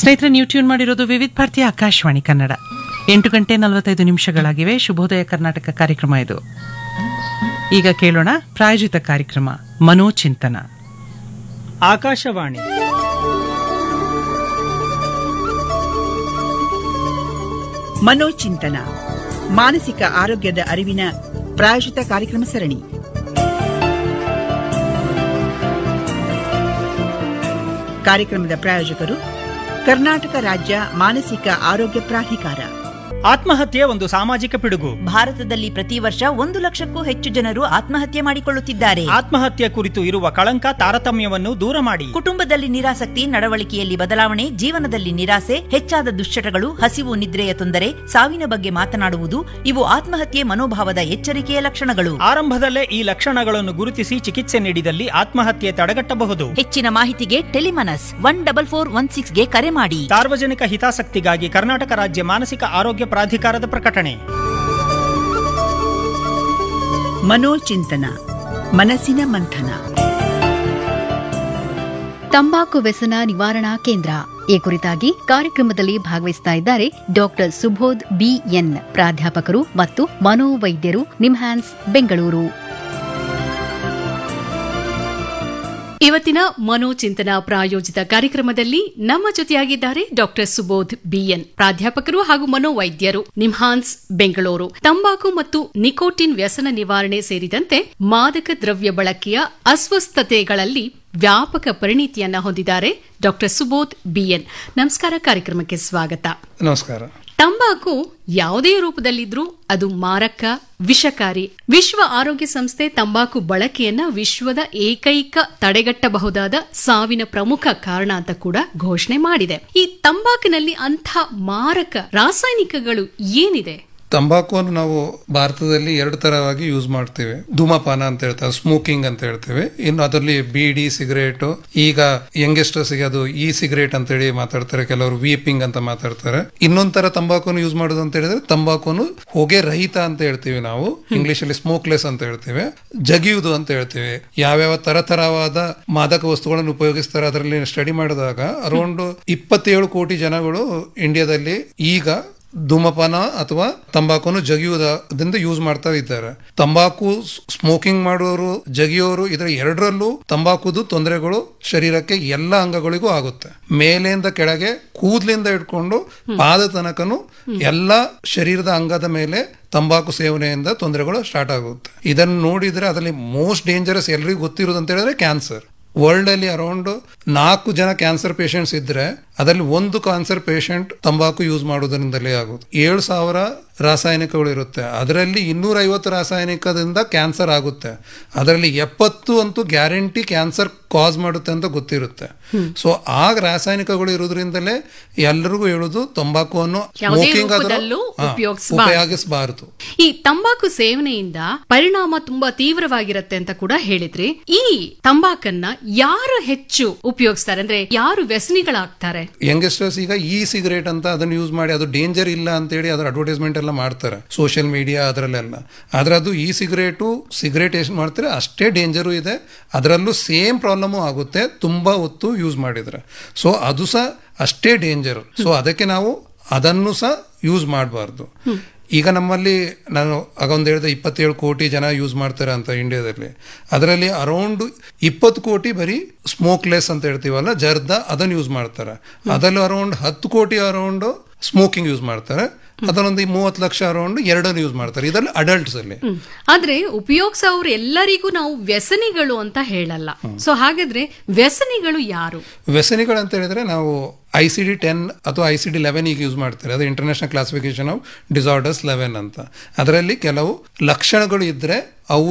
ಸ್ನೇಹಿತರೆ ನೀವು ಟ್ಯೂನ್ ಮಾಡಿರೋದು ವಿವಿಧ ಭಾರತೀಯ ಆಕಾಶವಾಣಿ ಕನ್ನಡ ಎಂಟು ಗಂಟೆ ನಲವತ್ತೈದು ನಿಮಿಷಗಳಾಗಿವೆ ಶುಭೋದಯ ಕರ್ನಾಟಕ ಕಾರ್ಯಕ್ರಮ ಇದು ಈಗ ಕೇಳೋಣ ಪ್ರಾಯೋಜಿತ ಕಾರ್ಯಕ್ರಮ ಮನೋಚಿಂತನ ಆಕಾಶವಾಣಿ ಮನೋಚಿಂತನ ಮಾನಸಿಕ ಆರೋಗ್ಯದ ಅರಿವಿನ ಪ್ರಾಯೋಜಿತ ಕಾರ್ಯಕ್ರಮ ಸರಣಿ ಕಾರ್ಯಕ್ರಮದ ಪ್ರಾಯೋಜಕರು ಕರ್ನಾಟಕ ರಾಜ್ಯ ಮಾನಸಿಕ ಆರೋಗ್ಯ ಪ್ರಾಧಿಕಾರ ಆತ್ಮಹತ್ಯೆ ಒಂದು ಸಾಮಾಜಿಕ ಪಿಡುಗು ಭಾರತದಲ್ಲಿ ಪ್ರತಿ ವರ್ಷ ಒಂದು ಲಕ್ಷಕ್ಕೂ ಹೆಚ್ಚು ಜನರು ಆತ್ಮಹತ್ಯೆ ಮಾಡಿಕೊಳ್ಳುತ್ತಿದ್ದಾರೆ ಆತ್ಮಹತ್ಯೆ ಕುರಿತು ಇರುವ ಕಳಂಕ ತಾರತಮ್ಯವನ್ನು ದೂರ ಮಾಡಿ ಕುಟುಂಬದಲ್ಲಿ ನಿರಾಸಕ್ತಿ ನಡವಳಿಕೆಯಲ್ಲಿ ಬದಲಾವಣೆ ಜೀವನದಲ್ಲಿ ನಿರಾಸೆ ಹೆಚ್ಚಾದ ದುಶ್ಚಟಗಳು ಹಸಿವು ನಿದ್ರೆಯ ತೊಂದರೆ ಸಾವಿನ ಬಗ್ಗೆ ಮಾತನಾಡುವುದು ಇವು ಆತ್ಮಹತ್ಯೆ ಮನೋಭಾವದ ಎಚ್ಚರಿಕೆಯ ಲಕ್ಷಣಗಳು ಆರಂಭದಲ್ಲೇ ಈ ಲಕ್ಷಣಗಳನ್ನು ಗುರುತಿಸಿ ಚಿಕಿತ್ಸೆ ನೀಡಿದಲ್ಲಿ ಆತ್ಮಹತ್ಯೆ ತಡೆಗಟ್ಟಬಹುದು ಹೆಚ್ಚಿನ ಮಾಹಿತಿಗೆ Telemanas one double four one ಸಿಕ್ಸ್ಗೆ ಕರೆ ಮಾಡಿ ಸಾರ್ವಜನಿಕ ಹಿತಾಸಕ್ತಿಗಾಗಿ ಕರ್ನಾಟಕ ರಾಜ್ಯ ಮಾನಸಿಕ ಆರೋಗ್ಯ ಪ್ರಾಧಿಕಾರದ ಪ್ರಕಟಣೆ ಮನೋಚಿಂತನ ಮನಸ್ಸಿನ ಮಂಥನ ತಂಬಾಕು ವ್ಯಸನ ನಿವಾರಣಾ ಕೇಂದ್ರ ಈ ಕುರಿತಾಗಿ ಕಾರ್ಯಕ್ರಮದಲ್ಲಿ ಭಾಗವಹಿಸ್ತಾ ಇದ್ದಾರೆ ಡಾಕ್ಟರ್ ಸುಬೋಧ್ ಬಿಎನ್ ಪ್ರಾಧ್ಯಾಪಕರು ಮತ್ತು ಮನೋವೈದ್ಯರು ನಿಮ್ಹ್ಯಾನ್ಸ್ ಬೆಂಗಳೂರು ಇವತ್ತಿನ ಮನೋಚಿಂತನ ಪ್ರಾಯೋಜಿತ ಕಾರ್ಯಕ್ರಮದಲ್ಲಿ ನಮ್ಮ ಜೊತೆಯಾಗಿದ್ದಾರೆ ಡಾಕ್ಟರ್ ಸುಬೋಧ್ ಬಿಎನ್ ಪ್ರಾಧ್ಯಾಪಕರು ಹಾಗೂ ಮನೋವೈದ್ಯರು ನಿಮ್ಹಾನ್ಸ್ ಬೆಂಗಳೂರು ತಂಬಾಕು ಮತ್ತು ನಿಕೋಟಿನ್ ವ್ಯಸನ ನಿವಾರಣೆ ಸೇರಿದಂತೆ ಮಾದಕ ದ್ರವ್ಯ ಬಳಕೆಯ ಅಸ್ವಸ್ಥತೆಗಳಲ್ಲಿ ವ್ಯಾಪಕ ಪರಿಣಿತಿಯನ್ನ ಹೊಂದಿದ್ದಾರೆ ಡಾಕ್ಟರ್ ಸುಬೋಧ್ ಬಿಎನ್ ನಮಸ್ಕಾರ ಕಾರ್ಯಕ್ರಮಕ್ಕೆ ಸ್ವಾಗತ ನಮಸ್ಕಾರ ತಂಬಾಕು ಯಾವುದೇ ರೂಪದಲ್ಲಿದ್ರೂ ಅದು ಮಾರಕ ವಿಷಕಾರಿ ವಿಶ್ವ ಆರೋಗ್ಯ ಸಂಸ್ಥೆ ತಂಬಾಕು ಬಳಕೆಯನ್ನ ವಿಶ್ವದ ಏಕೈಕ ತಡೆಗಟ್ಟಬಹುದಾದ ಸಾವಿನ ಪ್ರಮುಖ ಕಾರಣ ಅಂತ ಕೂಡ ಘೋಷಣೆ ಮಾಡಿದೆ ಈ ತಂಬಾಕಿನಲ್ಲಿ ಅಂಥ ಮಾರಕ ರಾಸಾಯನಿಕಗಳು ಏನಿದೆ ತಂಬಾಕುವನ್ನು ನಾವು ಭಾರತದಲ್ಲಿ ಎರಡು ತರವಾಗಿ ಯೂಸ್ ಮಾಡ್ತೇವೆ ಧೂಮಪಾನ ಅಂತ ಹೇಳ್ತಾರೆ ಸ್ಮೋಕಿಂಗ್ ಅಂತ ಹೇಳ್ತೇವೆ ಇನ್ನು ಅದರಲ್ಲಿ ಬೀಡಿ ಸಿಗರೇಟ್ ಈಗ ಯಂಗೆಸ್ಟರ್ಸ್ ಗೆ ಅದು ಇ ಸಿಗರೇಟ್ ಅಂತ ಹೇಳಿ ಮಾತಾಡ್ತಾರೆ ಕೆಲವರು ವೀಪಿಂಗ್ ಅಂತ ಮಾತಾಡ್ತಾರೆ ಇನ್ನೊಂದ್ ತರ ತಂಬಾಕುವನ್ನು ಯೂಸ್ ಮಾಡೋದು ಅಂತ ಹೇಳಿದ್ರೆ ತಂಬಾಕುವನ್ನು ಹೊಗೆ ರಹಿತ ಅಂತ ಹೇಳ್ತೀವಿ ನಾವು ಇಂಗ್ಲಿಷ್ ಅಲ್ಲಿ ಸ್ಮೋಕ್ಲೆಸ್ ಅಂತ ಹೇಳ್ತೇವೆ ಜಗಿಯುವುದು ಅಂತ ಹೇಳ್ತೇವೆ ಯಾವ್ಯಾವ ತರತರವಾದ ಮಾದಕ ವಸ್ತುಗಳನ್ನು ಉಪಯೋಗಿಸ್ತಾರೆ ಅದರಲ್ಲಿ ಸ್ಟಡಿ ಮಾಡಿದಾಗ ಅರೌಂಡ್ ಇಪ್ಪತ್ತೇಳು ಕೋಟಿ ಜನಗಳು ಇಂಡಿಯಾದಲ್ಲಿ ಈಗ ಧೂಮಪಾನ ಅಥವಾ ತಂಬಾಕುವನ್ನು ಜಗಿಯುವುದರಿಂದ ಯೂಸ್ ಮಾಡ್ತಾ ಇದ್ದಾರೆ ತಂಬಾಕು ಸ್ಮೋಕಿಂಗ್ ಮಾಡೋರು ಜಗಿಯೋರು ಇದರ ಎರಡರಲ್ಲೂ ತಂಬಾಕುದು ತೊಂದರೆಗಳು ಶರೀರಕ್ಕೆ ಎಲ್ಲ ಅಂಗಗಳಿಗೂ ಆಗುತ್ತೆ ಮೇಲಿಂದ ಕೆಳಗೆ ಕೂದಲಿಂದ ಇಟ್ಕೊಂಡು ಪಾದ ತನಕನು ಎಲ್ಲ ಶರೀರದ ಅಂಗದ ಮೇಲೆ ತಂಬಾಕು ಸೇವನೆಯಿಂದ ತೊಂದರೆಗಳು ಸ್ಟಾರ್ಟ್ ಆಗುತ್ತೆ ಇದನ್ನು ನೋಡಿದ್ರೆ ಅದರಲ್ಲಿ ಮೋಸ್ಟ್ ಡೇಂಜರಸ್ ಎಲ್ರಿಗೂ ಗೊತ್ತಿರೋದು ಅಂತ ಹೇಳಿದ್ರೆ ಕ್ಯಾನ್ಸರ್ ವರ್ಲ್ಡ್ ಅಲ್ಲಿ ಅರೌಂಡ್ ನಾಲ್ಕು ಜನ ಕ್ಯಾನ್ಸರ್ ಪೇಷಂಟ್ಸ್ ಇದ್ರೆ ಅದರಲ್ಲಿ ಒಂದು ಕ್ಯಾನ್ಸರ್ ಪೇಷಂಟ್ ತಂಬಾಕು ಯೂಸ್ ಮಾಡೋದ್ರಿಂದಲೇ ಆಗುತ್ತೆ ಏಳು ಸಾವಿರ ರಾಸಾಯನಿಕಗಳು ಇರುತ್ತೆ ಅದರಲ್ಲಿ ಇನ್ನೂರ ಐವತ್ತು ರಾಸಾಯನಿಕದಿಂದ ಕ್ಯಾನ್ಸರ್ ಆಗುತ್ತೆ ಅದರಲ್ಲಿ ಎಪ್ಪತ್ತು ಅಂತೂ ಗ್ಯಾರಂಟಿ ಕ್ಯಾನ್ಸರ್ ಕಾಸ್ ಮಾಡುತ್ತೆ ಅಂತ ಗೊತ್ತಿರುತ್ತೆ ಸೊ ಆ ರಾಸಾಯನಿಕಗಳು ಇರೋದ್ರಿಂದಲೇ ಎಲ್ಲರಿಗೂ ಹೇಳುದು ತಂಬಾಕುವನ್ನು ಯಾವುದೇ ಸ್ಮೋಕಿಂಗ್ ರೂಪದಲ್ಲೂ ಉಪಯೋಗಿಸ್ಬಾರ್ದು. ಉಪಯೋಗಿಸಬಾರದು ಈ ತಂಬಾಕು ಸೇವನೆಯಿಂದ ಪರಿಣಾಮ ತುಂಬಾ ತೀವ್ರವಾಗಿರುತ್ತೆ ಅಂತ ಕೂಡ ಹೇಳಿದ್ರಿ ಈ ತಂಬಾಕನ್ನ ಯಾರು ಹೆಚ್ಚು ಉಪಯೋಗಿಸ್ತಾರೆ ಅಂದ್ರೆ ಯಾರು ವ್ಯಸನಿಗಳಾಗ್ತಾರೆ ಯಂಗೆಸ್ಟರ್ಸ್ ಈಗ ಇ ಸಿಗರೇಟ್ ಅಂತ ಅದನ್ನ ಯೂಸ್ ಮಾಡಿ ಅದು ಡೇಂಜರ್ ಇಲ್ಲ ಅಂತೇಳಿ ಅದರ ಅಡ್ವರ್ಟೈಸ್ಮೆಂಟ್ ಎಲ್ಲ ಮಾಡ್ತಾರೆ ಸೋಷಿಯಲ್ ಮೀಡಿಯಾ ಅದರಲ್ಲೆಲ್ಲ ಆದ್ರೆ ಅದು ಇ ಸಿಗರೇಟು ಸಿಗರೇಟ್ ಎಷ್ಟು ಮಾಡ್ತಾರೆ ಅಷ್ಟೇ ಡೇಂಜರು ಇದೆ ಅದರಲ್ಲೂ ಸೇಮ್ ಪ್ರಾಬ್ಲಮು ಆಗುತ್ತೆ ತುಂಬಾ ಹೊತ್ತು ಯೂಸ್ ಮಾಡಿದ್ರೆ ಸೊ ಅದು ಸಹ ಅಷ್ಟೇ ಡೇಂಜರ್ ಸೊ ಅದಕ್ಕೆ ನಾವು ಅದನ್ನು ಸಹ ಯೂಸ್ ಮಾಡಬಾರ್ದು ಈಗ ನಮ್ಮಲ್ಲಿ ನಾನು ಆಗ ಒಂದು ಹೇಳಿದೆ ಇಪ್ಪತ್ತೇಳು ಕೋಟಿ ಜನ ಯೂಸ್ ಮಾಡ್ತಾರೆ ಅಂತ ಇಂಡಿಯಾದಲ್ಲಿ ಅದರಲ್ಲಿ ಅರೌಂಡ್ ಇಪ್ಪತ್ತು ಕೋಟಿ ಬರೀ ಸ್ಮೋಕ್ಲೆಸ್ ಅಂತ ಹೇಳ್ತೀವಲ್ಲ ಜರ್ದ ಅದನ್ನು ಯೂಸ್ ಮಾಡ್ತಾರೆ ಅದರಲ್ಲಿ ಅರೌಂಡ್ ಹತ್ತು ಕೋಟಿ ಅರೌಂಡ್ ಸ್ಮೋಕಿಂಗ್ ಯೂಸ್ ಮಾಡ್ತಾರೆ ಅದನ್ನೊಂದು ಮೂವತ್ತು ಲಕ್ಷ ಅರೌಂಡ್ ಎರಡನ್ನು ಯೂಸ್ ಮಾಡ್ತಾರೆ ಇದರಲ್ಲಿ ಅಡಲ್ಟ್ಸ್ ಅಲ್ಲಿ ಆದ್ರೆ ಉಪಯೋಗಿಸೋರು ಎಲ್ಲರಿಗೂ ನಾವು ವ್ಯಸನಿಗಳು ಅಂತ ಹೇಳಲ್ಲ ಸೊ ಹಾಗಾದ್ರೆ ವ್ಯಸನಿಗಳು ಯಾರು ವ್ಯಸನಿಗಳು ಅಂತ ಹೇಳಿದ್ರೆ ನಾವು ಐ ಸಿ ಡಿ ಟೆನ್ ಅಥವಾ ಐ ಸಿ ಡಿ ಲೆವೆನ್ ಈಗ ಯೂಸ್ ಮಾಡ್ತಾರೆ ಅದು international classification of disorders eleven ಅಂತ ಅದರಲ್ಲಿ ಕೆಲವು ಲಕ್ಷಣಗಳು ಇದ್ರೆ ಅವು